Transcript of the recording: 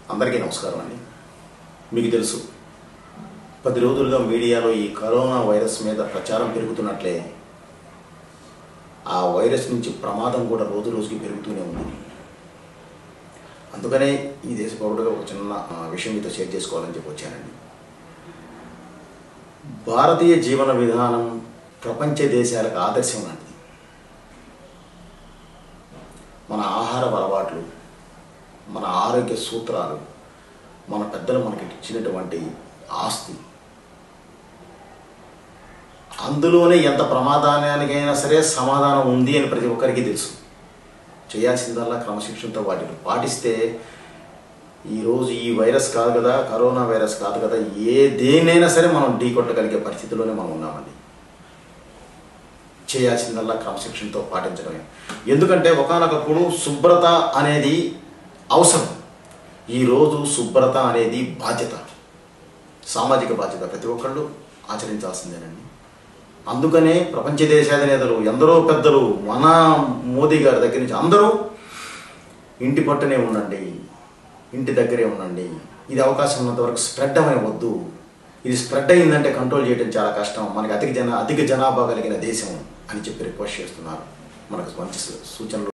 అందరికీ నమస్కారం అండి మీకు తెలుసు పది రోజులుగా మీడియాలో ఈ కరోనా వైరస్ మీద ప్రచారం పెరుగుతున్నట్లే ఆ వైరస్ నుంచి ప్రమాదం కూడా రోజు రోజుకి పెరుగుతూనే ఉంది అందుకనే ఈ దేశ పౌరుడుగా ఒక చిన్న ఆ, విషయం మీతో షేర్ చేసుకోవాలని చెప్పి వచ్చానండి భారతీయ జీవన విధానం ప్రపంచ దేశాలకు ఆదర్శం లాంటిది మన ఆహార అలవాట్లు మన ఆరోగ్య సూత్రాలు మన పెద్దలు మనకి ఇచ్చినటువంటి ఆస్తి అందులోనే ఎంత ప్రమాదానికైనా సరే సమాధానం ఉంది అని ప్రతి ఒక్కరికి తెలుసు చేయాల్సిందల్లా క్రమశిక్షణతో వాటిని పాటిస్తే ఈరోజు ఈ వైరస్ కాదు కదా కరోనా వైరస్ కాదు కదా ఏ దేన్నైనా సరే మనం ఢీ కొట్టగలిగే పరిస్థితిలోనే మనం ఉన్నామండి చేయాల్సిందల్లా క్రమశిక్షణతో పాటించడమే ఎందుకంటే ఒకనొకప్పుడు శుభ్రత అనేది అవసరం ఈరోజు శుభ్రత అనేది బాధ్యత సామాజిక బాధ్యత ప్రతి ఒక్కళ్ళు ఆచరించాల్సిందేనండి అందుకనే ప్రపంచ దేశాధినేతలు ఎందరో పెద్దలు మన మోదీ గారి దగ్గర నుంచి అందరూ ఇంటి పట్టునే ఉండండి ఇంటి దగ్గరే ఉండండి ఇది అవకాశం ఉన్నంత వరకు స్ప్రెడ్ వద్దు ఇది స్ప్రెడ్ అయిందంటే కంట్రోల్ చేయడం చాలా కష్టం మనకి అధిక జన అధిక జనాభా కలిగిన దేశం అని చెప్పి రిక్వెస్ట్ చేస్తున్నారు మనకు మంచి సూచనలు